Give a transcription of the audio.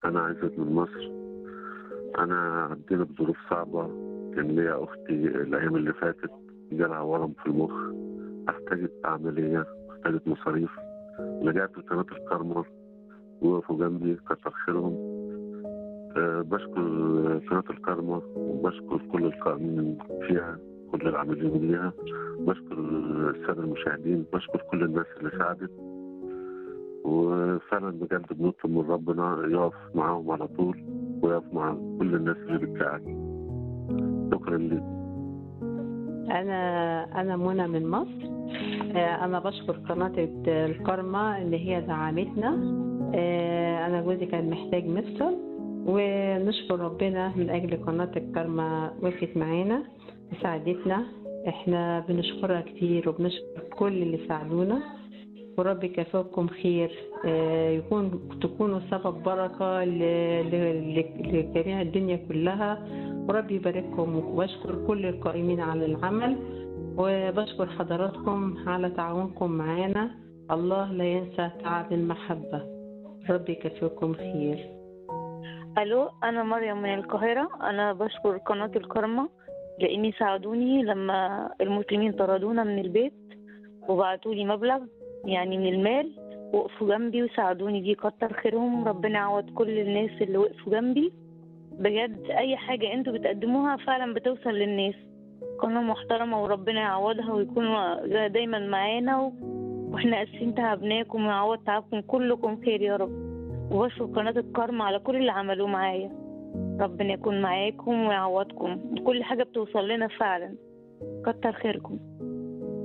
أنا عايزة من مصر أنا عدينا بظروف صعبة كان ليا أختي الأيام اللي فاتت جالها ورم في المخ احتاجت عملية واحتاجت مصاريف لجأت لقناة الكرمة وقفوا جنبي كتر خيرهم أه بشكر قناة الكرمة وبشكر كل القائمين فيها كل العاملين بيها بشكر السادة المشاهدين بشكر كل الناس اللي ساعدت وفعلا بجد بنطلب من ربنا يقف معاهم على طول ويقف مع كل الناس اللي بتساعد شكرا لكم أنا أنا منى من مصر آه، أنا بشكر قناة الكرمة اللي هي دعمتنا آه، أنا جوزي كان محتاج مفصل ونشكر ربنا من أجل قناة الكرمة وقفت معانا وساعدتنا احنا بنشكرها كتير وبنشكر كل اللي ساعدونا ورب يكافئكم خير آه، يكون تكونوا سبب بركة ل- ل- ل- لجميع الدنيا كلها ورب يبارككم وبشكر كل القائمين على العمل وبشكر حضراتكم على تعاونكم معانا الله لا ينسى تعب المحبة رب يكافئكم خير الو انا مريم من القاهره انا بشكر قناه الكرمه لاني ساعدوني لما المسلمين طردونا من البيت وبعتوا لي مبلغ يعني من المال وقفوا جنبي وساعدوني دي كتر خيرهم ربنا يعوض كل الناس اللي وقفوا جنبي بجد اي حاجه انتوا بتقدموها فعلا بتوصل للناس قناه محترمه وربنا يعوضها ويكون دايما معانا و... واحنا اسفين تعبناكم ويعوض تعبكم كلكم خير يا رب وبشكر قناة الكرم على كل اللي عملوه معايا ربنا يكون معاكم ويعوضكم كل حاجة بتوصل لنا فعلا كتر خيركم